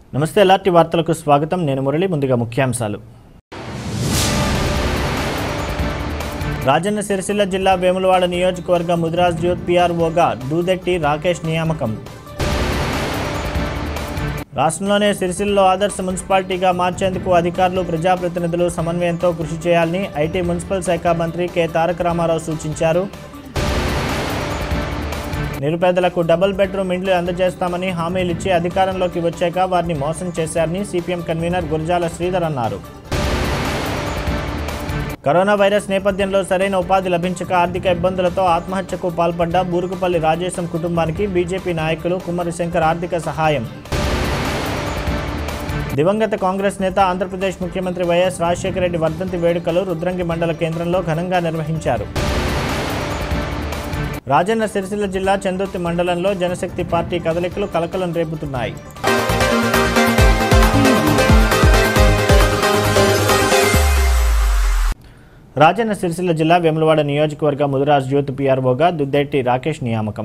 నమస్తే ఎలాంటి వార్తలకు స్వాగతం నేను మురళి ముందుగా ముఖ్యాంశాలు రాజన్న సిరిసిల్ల జిల్లా వేములవాడ నియోజకవర్గ ముదిరాజ్ జ్యోత్ పిఆర్ఓగా దూదెట్టి రాకేష్ నియామకం రాష్ట్రంలోనే సిరిసిల్లో ఆదర్శ మున్సిపాలిటీగా మార్చేందుకు అధికారులు ప్రజాప్రతినిధులు సమన్వయంతో కృషి చేయాలని ఐటీ మున్సిపల్ శాఖ మంత్రి కె తారక రామారావు సూచించారు నిరుపేదలకు డబుల్ బెడ్రూమ్ ఇండ్లు అందజేస్తామని హామీలు ఇచ్చి అధికారంలోకి వచ్చాక వారిని మోసం చేశారని సిపిఎం కన్వీనర్ గురజాల శ్రీధర్ అన్నారు కరోనా వైరస్ నేపథ్యంలో సరైన ఉపాధి లభించక ఆర్థిక ఇబ్బందులతో ఆత్మహత్యకు పాల్పడ్డ బూరుగుపల్లి రాజేశం కుటుంబానికి బీజేపీ నాయకులు కుమ్మరి శంకర్ ఆర్థిక సహాయం దివంగత కాంగ్రెస్ నేత ఆంధ్రప్రదేశ్ ముఖ్యమంత్రి వైఎస్ రాజశేఖర రెడ్డి వర్ధంతి వేడుకలు రుద్రంగి మండల కేంద్రంలో ఘనంగా నిర్వహించారు రాజన్న సిరిసిల్ల జిల్లా చందుర్తి మండలంలో జనశక్తి పార్టీ కదలికలు కలకలం రేపుతున్నాయి రాజన్న సిరిసిల్ల జిల్లా వేములవాడ నియోజకవర్గ ముదిరాజ్ యూత్ పిఆర్ఓగా దుద్దెట్టి రాకేష్ నియామకం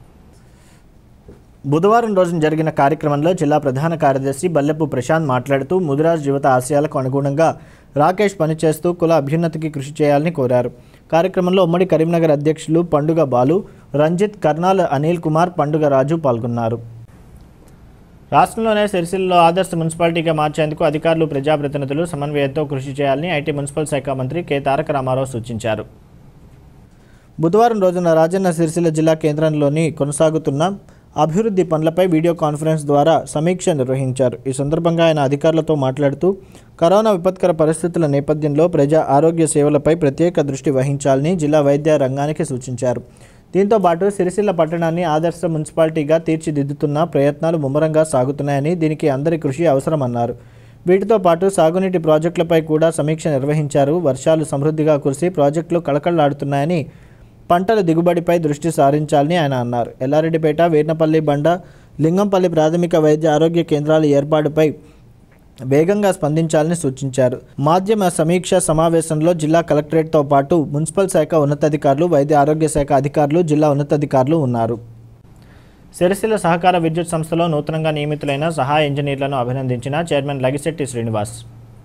బుధవారం రోజున జరిగిన కార్యక్రమంలో జిల్లా ప్రధాన కార్యదర్శి బల్లెపు ప్రశాంత్ మాట్లాడుతూ ముదిరాజ్ యువత ఆశయాలకు అనుగుణంగా రాకేష్ పనిచేస్తూ కుల అభ్యున్నతికి కృషి చేయాలని కోరారు కార్యక్రమంలో ఉమ్మడి కరీంనగర్ అధ్యక్షులు పండుగ బాలు రంజిత్ కర్నాల్ అనిల్ కుమార్ పండుగ రాజు పాల్గొన్నారు రాష్ట్రంలోనే సిరిసిల్లో ఆదర్శ మున్సిపాలిటీగా మార్చేందుకు అధికారులు ప్రజాప్రతినిధులు సమన్వయంతో కృషి చేయాలని ఐటీ మున్సిపల్ శాఖ మంత్రి కె తారక రామారావు సూచించారు బుధవారం రోజున రాజన్న సిరిసిల్ల జిల్లా కేంద్రంలోని కొనసాగుతున్న అభివృద్ధి పనులపై వీడియో కాన్ఫరెన్స్ ద్వారా సమీక్ష నిర్వహించారు ఈ సందర్భంగా ఆయన అధికారులతో మాట్లాడుతూ కరోనా విపత్కర పరిస్థితుల నేపథ్యంలో ప్రజా ఆరోగ్య సేవలపై ప్రత్యేక దృష్టి వహించాలని జిల్లా వైద్య రంగానికి సూచించారు దీంతో పాటు సిరిసిల్ల పట్టణాన్ని ఆదర్శ మున్సిపాలిటీగా తీర్చిదిద్దుతున్న ప్రయత్నాలు ముమ్మరంగా సాగుతున్నాయని దీనికి అందరి కృషి అవసరమన్నారు వీటితో పాటు సాగునీటి ప్రాజెక్టులపై కూడా సమీక్ష నిర్వహించారు వర్షాలు సమృద్ధిగా కురిసి ప్రాజెక్టులు కళకళలాడుతున్నాయని పంటల దిగుబడిపై దృష్టి సారించాలని ఆయన అన్నారు ఎల్లారెడ్డిపేట వీర్నపల్లి బండ లింగంపల్లి ప్రాథమిక వైద్య ఆరోగ్య కేంద్రాల ఏర్పాటుపై వేగంగా స్పందించాలని సూచించారు మాధ్యమ సమీక్ష సమావేశంలో జిల్లా కలెక్టరేట్తో పాటు మున్సిపల్ శాఖ ఉన్నతాధికారులు వైద్య ఆరోగ్య శాఖ అధికారులు జిల్లా ఉన్నతాధికారులు ఉన్నారు సిరిసిల్ల సహకార విద్యుత్ సంస్థలో నూతనంగా నియమితులైన సహాయ ఇంజనీర్లను అభినందించిన చైర్మన్ లగిశెట్టి శ్రీనివాస్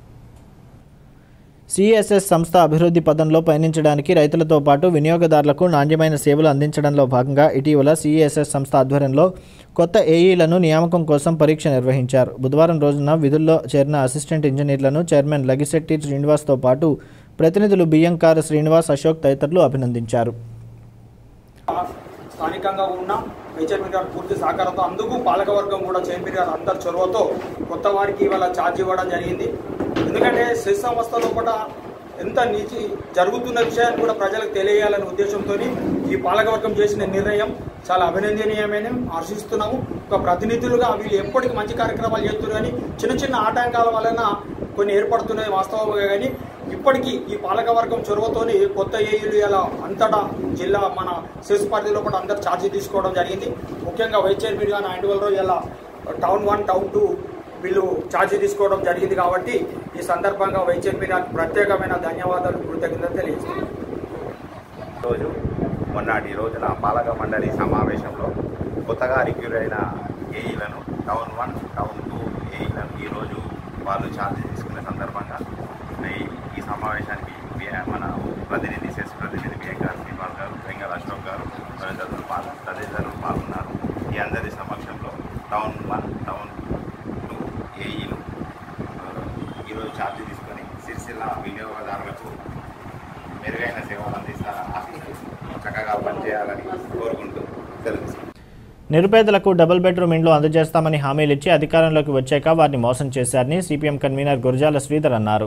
సిఎస్ఎస్ సంస్థ అభివృద్ధి పదంలో పయనించడానికి రైతులతో పాటు వినియోగదారులకు నాణ్యమైన సేవలు అందించడంలో భాగంగా ఇటీవల సిఎస్ఎస్ సంస్థ ఆధ్వర్యంలో కొత్త ఏఈలను నియామకం కోసం పరీక్ష నిర్వహించారు బుధవారం రోజున విధుల్లో చేరిన అసిస్టెంట్ ఇంజనీర్లను చైర్మన్ లగిశెట్టి శ్రీనివాస్తో పాటు ప్రతినిధులు బియ్యంకార శ్రీనివాస్ అశోక్ తదితరులు అభినందించారు స్థానికంగా ఉన్న హెచ్ఎంపీ గారు పూర్తి సహకారంతో అందుకు పాలకవర్గం కూడా చైర్మన్ గారు అందరి చొరవతో కొత్త వారికి ఇవాళ ఛార్జ్ ఇవ్వడం జరిగింది ఎందుకంటే సెస్ సంస్థలో కూడా ఎంత నీతి జరుగుతున్న విషయాన్ని కూడా ప్రజలకు తెలియజేయాలనే ఉద్దేశంతో ఈ పాలకవర్గం చేసిన నిర్ణయం చాలా అభినందనీయమైన హర్షిస్తున్నాము ఒక ప్రతినిధులుగా వీళ్ళు ఎప్పటికీ మంచి కార్యక్రమాలు చేస్తున్నారు కానీ చిన్న చిన్న ఆటంకాల వలన కొన్ని ఏర్పడుతున్నాయి వాస్తవంగా కానీ ఇప్పటికీ ఈ పాలకవర్గం చొరవతోని కొత్త ఏఈలు ఇలా అంతటా జిల్లా మన సెస్ పరిధిలో కూడా అందరు ఛార్జీ తీసుకోవడం జరిగింది ముఖ్యంగా వైస్ చైర్మన్ గారు హ్యాండ్ రోజు ఇలా టౌన్ వన్ టౌన్ టూ వీళ్ళు ఛార్జీ తీసుకోవడం జరిగింది కాబట్టి ఈ సందర్భంగా వైస్ చైర్మన్ గారికి ప్రత్యేకమైన ధన్యవాదాలు కృతజ్ఞతలు తెలియజేస్తున్నాను రోజు మొన్నటి రోజున పాలక మండలి సమావేశంలో కొత్తగా రిక్యూర్ అయిన ఏఈలను టౌన్ వన్ టౌన్ టూ ఏఈలను ఈరోజు వాళ్ళు ఛార్జ్ తీసుకునే సందర్భంగా ఈ- ఈ సమావేశానికి బి- మన ప్రతినిధి సెస్ ప్రతినిధి బిఎంఆర్ శ్రీనివాస్ గారు బెంగల్ అశోక్ గారు తదితరులు పాల్గొ తదితరులు పాల్గొన్నారు ఈ అందరి సమక్షంలో టౌన్ వన్ టౌన్ టూ ఏఈలు ఆ, ఈరోజు ఛార్జ్ తీసుకొని సిరిసిల్ల వినియోగదారులకు మెరుగైన సేవలు అందిస్తారని ఆశిస్తూ చక్కగా పనిచేయాలని కోరుకుంటూ తెలుగు నిరుపేదలకు డబుల్ బెడ్రూమ్ ఇండ్లు అందజేస్తామని హామీలు ఇచ్చి అధికారంలోకి వచ్చాక వారిని మోసం చేశారని సిపిఎం కన్వీనర్ గురజాల శ్రీధర్ అన్నారు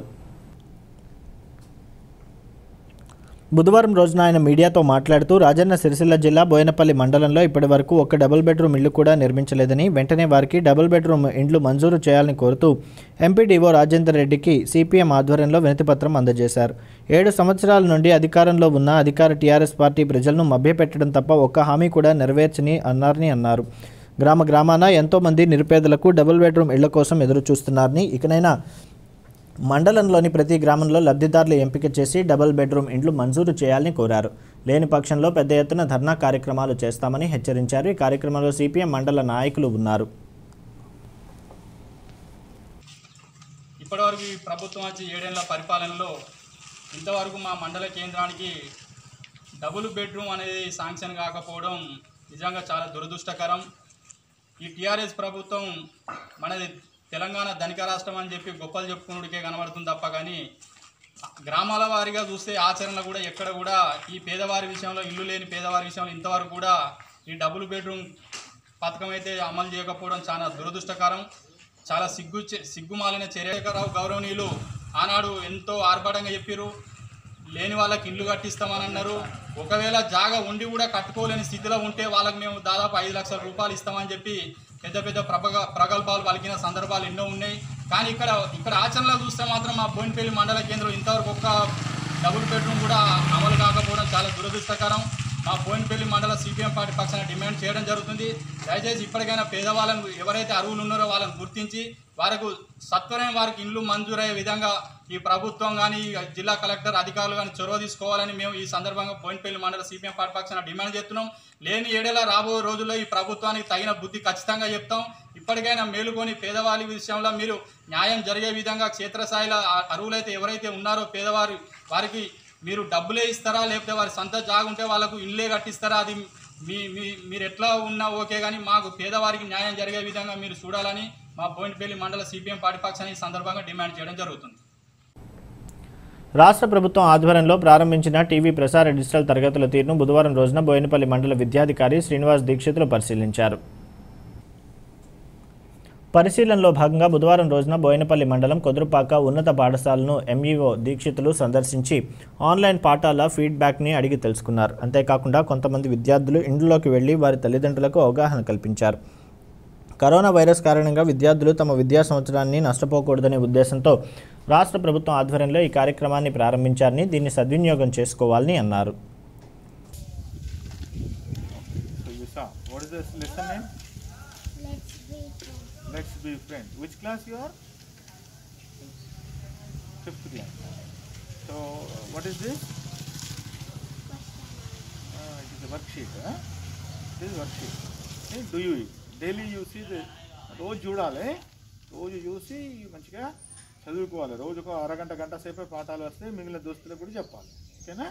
బుధవారం రోజున ఆయన మీడియాతో మాట్లాడుతూ రాజన్న సిరిసిల్ల జిల్లా బోయనపల్లి మండలంలో ఇప్పటి వరకు ఒక డబుల్ బెడ్రూమ్ ఇల్లు కూడా నిర్మించలేదని వెంటనే వారికి డబుల్ బెడ్రూమ్ ఇండ్లు మంజూరు చేయాలని కోరుతూ ఎంపీడీఓ రాజేందర్ రెడ్డికి సిపిఎం ఆధ్వర్యంలో వినతిపత్రం అందజేశారు ఏడు సంవత్సరాల నుండి అధికారంలో ఉన్న అధికార టీఆర్ఎస్ పార్టీ ప్రజలను మభ్యపెట్టడం తప్ప ఒక్క హామీ కూడా నెరవేర్చని అన్నారని అన్నారు గ్రామ గ్రామాన ఎంతోమంది నిరుపేదలకు డబుల్ బెడ్రూమ్ ఇళ్ల కోసం ఎదురు చూస్తున్నారని ఇకనైనా మండలంలోని ప్రతి గ్రామంలో లబ్ధిదారులు ఎంపిక చేసి డబుల్ బెడ్రూమ్ ఇండ్లు మంజూరు చేయాలని కోరారు లేని పక్షంలో పెద్ద ఎత్తున ధర్నా కార్యక్రమాలు చేస్తామని హెచ్చరించారు ఈ కార్యక్రమంలో సిపిఎం మండల నాయకులు ఉన్నారు ఇప్పటివరకు ఈ ప్రభుత్వం వచ్చి ఏడేళ్ల పరిపాలనలో ఇంతవరకు మా మండల కేంద్రానికి డబుల్ బెడ్రూమ్ అనేది శాంక్షన్ కాకపోవడం నిజంగా చాలా దురదృష్టకరం ఈ టీఆర్ఎస్ ప్రభుత్వం మనది తెలంగాణ ధనిక రాష్ట్రం అని చెప్పి గొప్పలు చెప్పుకున్నడికే కనబడుతుంది తప్ప కానీ గ్రామాల వారీగా చూస్తే ఆచరణ కూడా ఎక్కడ కూడా ఈ పేదవారి విషయంలో ఇల్లు లేని పేదవారి విషయంలో ఇంతవరకు కూడా ఈ డబుల్ బెడ్రూమ్ పథకం అయితే అమలు చేయకపోవడం చాలా దురదృష్టకరం చాలా సిగ్గు చే- సిగ్గుమాలిన చర్యకరావు గౌరవనీయులు ఆనాడు ఎంతో ఆర్భాటంగా చెప్పారు లేని వాళ్ళకి ఇల్లు కట్టిస్తామని అన్నారు ఒకవేళ జాగా ఉండి కూడా కట్టుకోలేని స్థితిలో ఉంటే వాళ్ళకి మేము దాదాపు ఐదు లక్షల రూపాయలు ఇస్తామని చెప్పి పెద్ద పెద్ద ప్రపగ ప్రగల్భాలు పలికిన సందర్భాలు ఎన్నో ఉన్నాయి కానీ ఇక్కడ ఇక్కడ ఆచరణలో చూస్తే మాత్రం మా బోయినపల్లి మండల కేంద్రం ఇంతవరకు ఒక్క డబుల్ బెడ్రూమ్ కూడా అమలు కాకపోవడం చాలా దురదృష్టకరం మా బోయినపల్లి మండల సిపిఎం పార్టీ పక్షాన డిమాండ్ చేయడం జరుగుతుంది దయచేసి ఇప్పటికైనా పేదవాళ్ళను ఎవరైతే అర్హులు ఉన్నారో వాళ్ళని గుర్తించి వారికి సత్వరం వారికి ఇండ్లు మంజూరయ్యే విధంగా ఈ ప్రభుత్వం కానీ జిల్లా కలెక్టర్ అధికారులు కానీ చొరవ తీసుకోవాలని మేము ఈ సందర్భంగా బోయినపల్లి మండల సిపిఎం పార్టీ పక్షాన డిమాండ్ చేస్తున్నాం లేని ఏడేలా రాబోయే రోజుల్లో ఈ ప్రభుత్వానికి తగిన బుద్ధి ఖచ్చితంగా చెప్తాం ఇప్పటికైనా మేలుకొని పేదవారి విషయంలో మీరు న్యాయం జరిగే విధంగా క్షేత్రస్థాయిలో ఆ- అర్హులైతే ఎవరైతే ఉన్నారో పేదవారి వారికి మీరు డబ్బులే ఇస్తారా లేకపోతే వారి సొంత జాగా ఉంటే వాళ్ళకు ఇల్లే కట్టిస్తారా అది మీ మీ మీరు ఎట్లా ఉన్నా ఓకే కానీ మాకు పేదవారికి న్యాయం జరిగే విధంగా మీరు చూడాలని మా బోయినపల్లి మండల సిపిఎం పార్టీ పక్షాన్ని ఈ సందర్భంగా డిమాండ్ చేయడం జరుగుతుంది రాష్ట్ర ప్రభుత్వం ఆధ్వర్యంలో ప్రారంభించిన టీవీ ప్రసార డిజిటల్ తరగతుల తీరును బుధవారం రోజున బోయినపల్లి మండల విద్యాధికారి శ్రీనివాస్ దీక్షితులు పరిశీలించారు పరిశీలనలో భాగంగా బుధవారం రోజున బోయినపల్లి మండలం కొదురుపాక ఉన్నత పాఠశాలను ఎంఈఓ దీక్షితులు సందర్శించి ఆన్లైన్ పాఠాల ఫీడ్బ్యాక్ని అడిగి తెలుసుకున్నారు అంతేకాకుండా కొంతమంది విద్యార్థులు ఇండ్లలోకి వెళ్లి వారి తల్లిదండ్రులకు అవగాహన కల్పించారు కరోనా వైరస్ కారణంగా విద్యార్థులు తమ విద్యా సంవత్సరాన్ని నష్టపోకూడదనే ఉద్దేశంతో రాష్ట్ర ప్రభుత్వం ఆధ్వర్యంలో ఈ కార్యక్రమాన్ని ప్రారంభించారని దీన్ని సద్వినియోగం చేసుకోవాలని అన్నారు So you saw. What is this lesson name? Let's be friends. Let's be friends. Which class you are? Fifth class. So uh, what is this? Uh, it is a worksheet. Huh? This is worksheet. Okay, do you daily you see the రోజు చూడాలి రోజు చూసి మంచిగా చదువుకోవాలి రోజుకు అరగంట గంట సేపే పాఠాలు వస్తే మిగిలిన దోస్తులకు కూడా చెప్పాలి ఓకేనా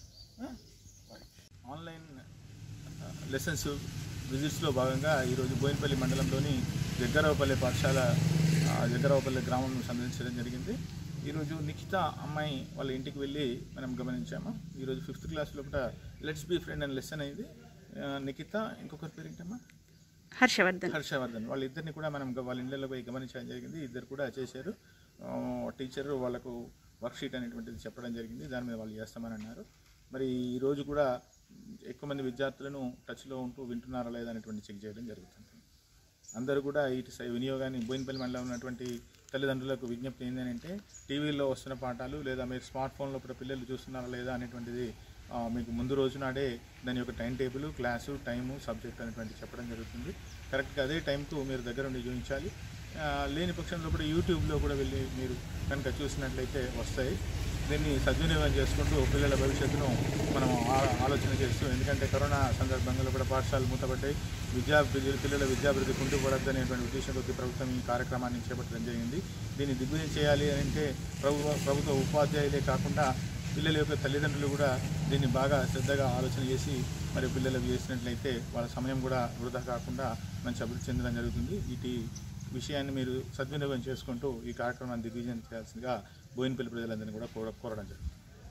ఆన్లైన్ లెసన్స్ విజిట్స్లో భాగంగా ఈరోజు బోయినపల్లి మండలంలోని జగ్గరావుపల్లి పాఠశాల ఆ, జగ్గరావుపల్లి గ్రామం సందర్శించడం జరిగింది ఈరోజు నిఖిత అమ్మాయి వాళ్ళ ఇంటికి వెళ్ళి మనం గమనించాము ఈరోజు ఫిఫ్త్ క్లాస్ లోపల లెట్స్ బీ ఫ్రెండ్ అని లెసన్ అయింది ఆ, నిఖిత ఇంకొకరి పేరు ఏంటమ్మా హర్షవర్ధన్ హర్షవర్ధన్ వాళ్ళిద్దరిని కూడా మనం గ- వాళ్ళ ఇళ్ళలో పోయి గమనించడం జరిగింది ఇద్దరు కూడా చేశారు ఆ, టీచర్ వాళ్ళకు వర్క్షీట్ అనేటువంటిది చెప్పడం జరిగింది దాని మీద వాళ్ళు చేస్తామని అన్నారు మరి ఈ రోజు కూడా ఎక్కువ మంది విద్యార్థులను టచ్లో ఉంటూ వింటున్నారా లేదా అనేటువంటి చెక్ చేయడం జరుగుతుంది అందరూ కూడా ఇటు సై వినియోగాన్ని బోయినపల్లి మండలంలో ఉన్నటువంటి తల్లిదండ్రులకు విజ్ఞప్తి ఏంటంటే టీవీలో వస్తున్న పాఠాలు లేదా మీరు స్మార్ట్ ఫోన్లో కూడా పిల్లలు చూస్తున్నారా లేదా అనేటువంటిది ఆ, మీకు ముందు రోజు నాడే దాని యొక్క time table class time subject అనేటువంటి చెప్పడం జరుగుతుంది కరెక్ట్గా అదే టైంకు మీరు దగ్గర ఉండి చూపించాలి ఆ, లేని పక్షంలో కూడా యూట్యూబ్లో కూడా వెళ్ళి మీరు కనుక చూసినట్లయితే వస్తాయి దీన్ని సద్వినియోగం చేసుకుంటూ పిల్లల భవిష్యత్తును మనం ఆ- ఆలోచన చేస్తూ ఎందుకంటే కరోనా సందర్భంగా కూడా పాఠశాలలు మూతపడ్డాయి విద్యా పిల్లల విద్యాభివృద్ధి కుంటుపడద్దు అనేటువంటి ఉద్దేశం కొద్ది ప్రభుత్వం ఈ కార్యక్రమాన్ని చేపట్టడం జరిగింది దీన్ని దిగ్విజయం చేయాలి అని అంటే ప్రభుత్వ ప్రభుత్వ ఉపాధ్యాయులే కాకుండా పిల్లల యొక్క తల్లిదండ్రులు కూడా దీన్ని బాగా శ్రద్ధగా ఆలోచన చేసి మరి పిల్లలకు చేసినట్లయితే వాళ్ళ సమయం కూడా వృధా కాకుండా మంచి అభివృద్ధి చెందడం జరుగుతుంది ఇటు విషయాన్ని మీరు సద్వినియోగం చేసుకుంటూ ఈ కార్యక్రమాన్ని దిగ్విజయం చేయాల్సిందిగా బోయినపల్లి ప్రజలందరినీ కూడా కోర కోరడం జరుగుతుంది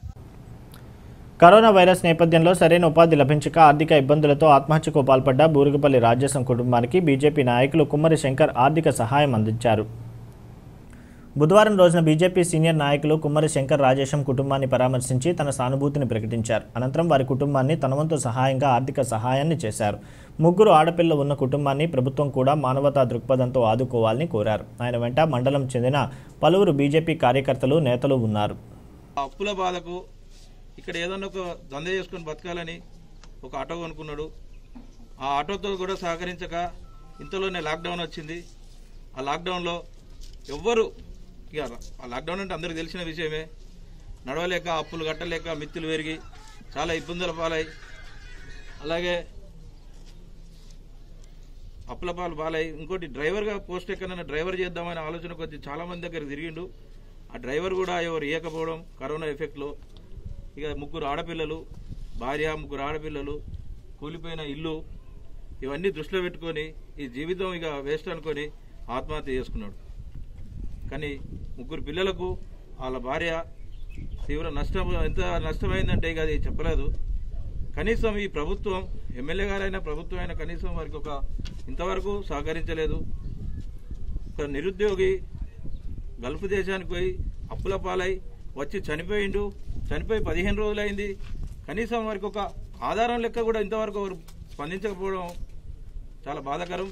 కరోనా వైరస్ నేపథ్యంలో సరైన ఉపాధి లభించక ఆర్థిక ఇబ్బందులతో ఆత్మహత్యకు పాల్పడ్డ బూరుగుపల్లి రాజేశం కుటుంబానికి బీజేపీ నాయకులు కుమ్మరి శంకర్ ఆర్థిక సహాయం అందించారు బుధవారం రోజున బీజేపీ సీనియర్ నాయకులు కుమ్మరి శంకర్ రాజేశం కుటుంబాన్ని పరామర్శించి తన సానుభూతిని ప్రకటించారు అనంతరం వారి కుటుంబాన్ని తన వంతు సహాయంగా ఆర్థిక సహాయాన్ని చేశారు ముగ్గురు ఆడపిల్లలు ఉన్న కుటుంబాన్ని ప్రభుత్వం కూడా మానవతా దృక్పథంతో ఆదుకోవాలని కోరారు ఆయన వెంట మండలం చెందిన పలువురు బీజేపీ కార్యకర్తలు నేతలు ఉన్నారు ఆ అప్పుల బాధకు ఇక్కడ ఏదన్నా ఒక దంద చేసుకొని బతకాలని ఒక ఆటో కొనుక్కున్నాడు ఆ ఆటోతో కూడా సహకరించక ఇంతలోనే లాక్డౌన్ వచ్చింది ఆ లాక్డౌన్లో ఎవ్వరు ఇక ఆ లాక్డౌన్ అంటే అందరికీ తెలిసిన విషయమే నడవలేక అప్పులు కట్టలేక మిత్తులు పెరిగి చాలా ఇబ్బందుల పాలై అలాగే అప్పులపాలు బాలయ్య ఇంకోటి డ్రైవర్గా పోస్ట్ ఎక్కడైనా డ్రైవర్ చేద్దామనే ఆలోచనకు వచ్చి చాలా మంది దగ్గర తిరిగిండు ఆ డ్రైవర్ కూడా ఎవరు ఇవ్వకపోవడం కరోనా ఎఫెక్ట్లో ఇక ముగ్గురు ఆడపిల్లలు భార్య ముగ్గురు ఆడపిల్లలు కూలిపోయిన ఇల్లు ఇవన్నీ దృష్టిలో పెట్టుకొని ఈ జీవితం ఇక వేస్ట్ అనుకొని ఆత్మహత్య చేసుకున్నాడు కానీ ముగ్గురు పిల్లలకు వాళ్ళ భార్య తీవ్ర నష్టం ఎంత నష్టమైందంటే ఇక అది చెప్పలేదు కనీసం ఈ ప్రభుత్వం ఎమ్మెల్యే గారైనా ప్రభుత్వం అయినా కనీసం వారికి ఒక ఇంతవరకు సహకరించలేదు ఒక నిరుద్యోగి గల్ఫ్ దేశానికి పోయి అప్పుల పాలై వచ్చి చనిపోయిండు చనిపోయి పదిహేను రోజులైంది కనీసం వారికి ఒక ఆధారం లెక్క కూడా ఇంతవరకు వారు స్పందించకపోవడం చాలా బాధాకరం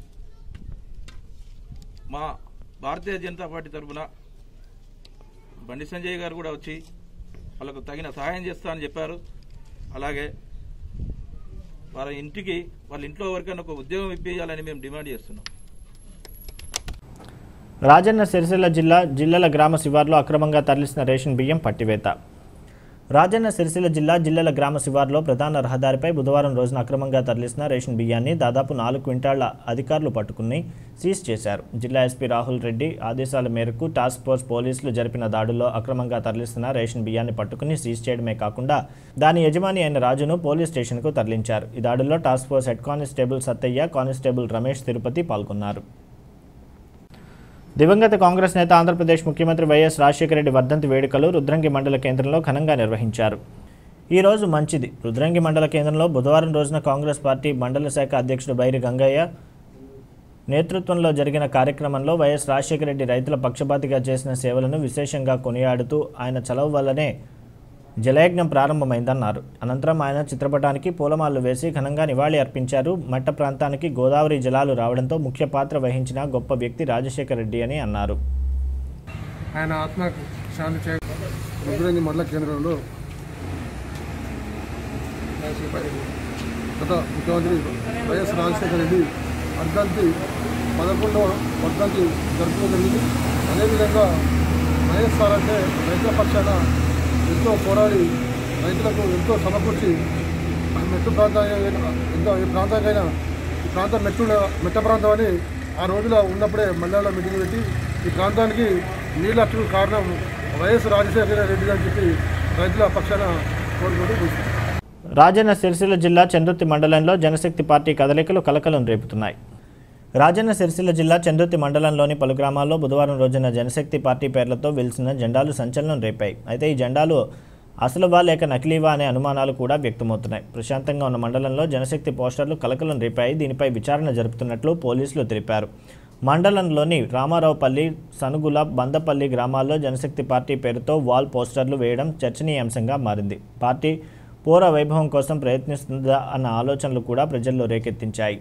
మా భారతీయ జనతా పార్టీ తరఫున బండి సంజయ్ గారు కూడా వచ్చి వాళ్ళకు తగిన సహాయం చేస్తా అని చెప్పారు అలాగే వాళ్ళ ఇంటికి వాళ్ళ ఇంట్లో ఎవరికైనా ఒక ఉద్యోగం ఇప్పించాలని మేము డిమాండ్ చేస్తున్నాం రాజన్న సిరిసిల్ల జిల్లా జిల్లల గ్రామ శివార్లో అక్రమంగా తరలిసిన రేషన్ బియ్యం పట్టివేత రాజన్న సిరిసిల్ల జిల్లా జిల్లల గ్రామ శివార్లో ప్రధాన రహదారిపై బుధవారం రోజున అక్రమంగా తరలిసిన రేషన్ బియ్యాన్ని దాదాపు నాలుగు క్వింటాళ్ల అధికారులు పట్టుకుని సీజ్ చేశారు జిల్లా ఎస్పీ రాహుల్ రెడ్డి ఆదేశాల మేరకు టాస్క్ ఫోర్స్ పోలీసులు జరిపిన దాడుల్లో అక్రమంగా తరలిస్తున్న రేషన్ బియ్యాన్ని పట్టుకుని సీజ్ చేయడమే కాకుండా దాని యజమాని అయిన రాజును పోలీస్ స్టేషన్కు తరలించారు ఈ దాడుల్లో task force head constable Sattaiah constable Ramesh Tirupati పాల్గొన్నారు దివంగత కాంగ్రెస్ నేత ఆంధ్రప్రదేశ్ ముఖ్యమంత్రి వైఎస్ రాజశేఖర రెడ్డి వర్ధంతి వేడుకలు రుద్రంగి మండల కేంద్రంలో ఘనంగా నిర్వహించారు ఈ రోజు మంచిది రుద్రంగి మండల కేంద్రంలో బుధవారం రోజున కాంగ్రెస్ పార్టీ మండల శాఖ అధ్యక్షుడు బైరి గంగయ్య నేతృత్వంలో జరిగిన కార్యక్రమంలో వైఎస్ రాజశేఖర రెడ్డి రైతుల పక్షపాతిగా చేసిన సేవలను విశేషంగా కొనియాడుతూ ఆయన చలవ వల్లనే జలయజ్ఞం ప్రారంభమైందన్నారు అనంతరం ఆయన చిత్రపటానికి పూలమాలలు వేసి ఘనంగా నివాళి అర్పించారు మట్ట ప్రాంతానికి గోదావరి జలాలు రావడంతో ముఖ్య పాత్ర వహించిన గొప్ప వ్యక్తి రాజశేఖర రెడ్డి అని అన్నారు ఆయన ఆత్మకు శాంతి చే రుద్రంగి మండల కేంద్రంలో గత ముఖ్యమంత్రి వైఎస్ రాజశేఖర రెడ్డి వర్ధంతి పదకొండవ వర్ధంతి జరుపుకోవడం జరిగింది అదేవిధంగా వైఎస్ఆర్ అంటే రైతుల పక్షాన ఎంతో పోరాడి రైతులకు ఎంతో సమకూర్చి మెట్టు ప్రాంతానికి ఎంతో ఈ ప్రాంతానికైనా ఈ ప్రాంతం మెట్టు మెట్ట ప్రాంతం అని ఆ రోజులో ఉన్నప్పుడే మండలంలో మీటింగ్ పెట్టి ఈ ప్రాంతానికి నీళ్ళు అట్టుకు కారణం వైఎస్ రాజశేఖర రెడ్డి అని చెప్పి రైతుల పక్షాన కోరుకుంటూ ముగిస్తున్నాను. రాజన్న సిరిసిల్ల జిల్లా చందుర్తి మండలంలో జనశక్తి పార్టీ కదలికలు కలకలం రేపుతున్నాయి రాజన్న సిరిసిల్ల జిల్లా చందుర్తి మండలంలోని పలు గ్రామాల్లో బుధవారం రోజున జనశక్తి పార్టీ పేర్లతో వెలిసిన జెండాలు సంచలనం రేపాయి అయితే ఈ జెండాలు అసలువా లేక నకిలీవా అనే అనుమానాలు కూడా వ్యక్తమవుతున్నాయి ప్రశాంతంగా ఉన్న మండలంలో జనశక్తి పోస్టర్లు కలకలం రేపాయి దీనిపై విచారణ జరుపుతున్నట్లు పోలీసులు తెలిపారు మండలంలోని రామారావుపల్లి సనుగుల బందపల్లి గ్రామాల్లో జనశక్తి పార్టీ పేరుతో వాల్ పోస్టర్లు వేయడం చర్చనీయాంశంగా మారింది పార్టీ పూర్వ వైభవం కోసం ప్రయత్నిస్తుందా అన్న ఆలోచనలు కూడా ప్రజల్లో రేకెత్తించాయి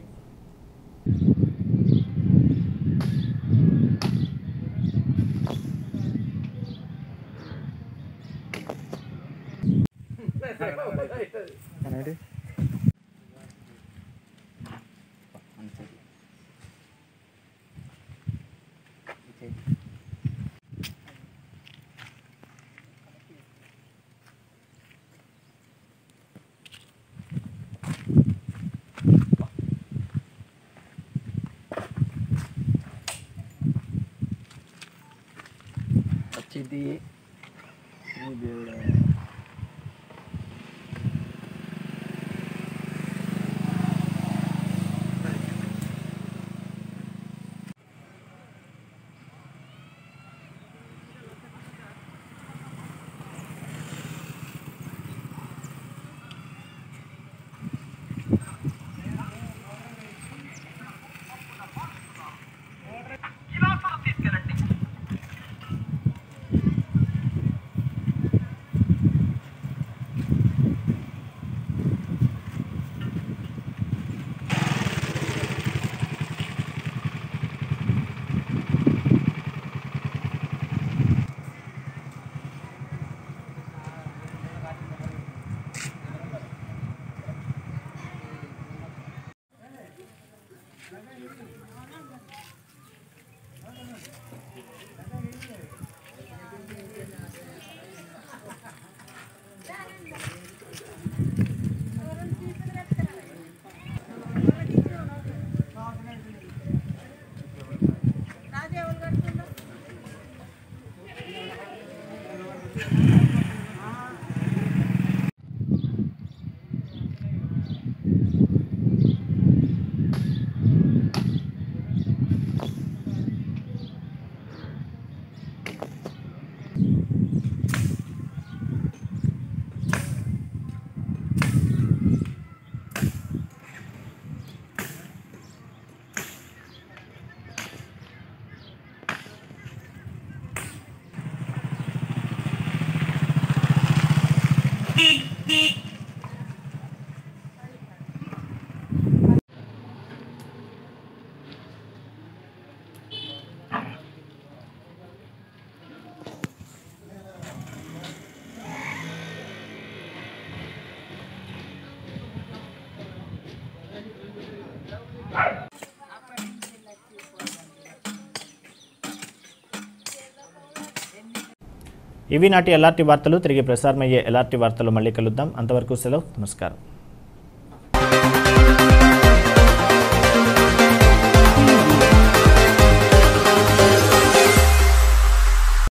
ఇవి నాటి ఎల్ఆర్టీ వార్తలు తిరిగి ప్రసారమయ్యే ఎల్ఆర్టీ వార్తలు మళ్ళీ కలుద్దాం అంతవరకు సెలవు నమస్కారం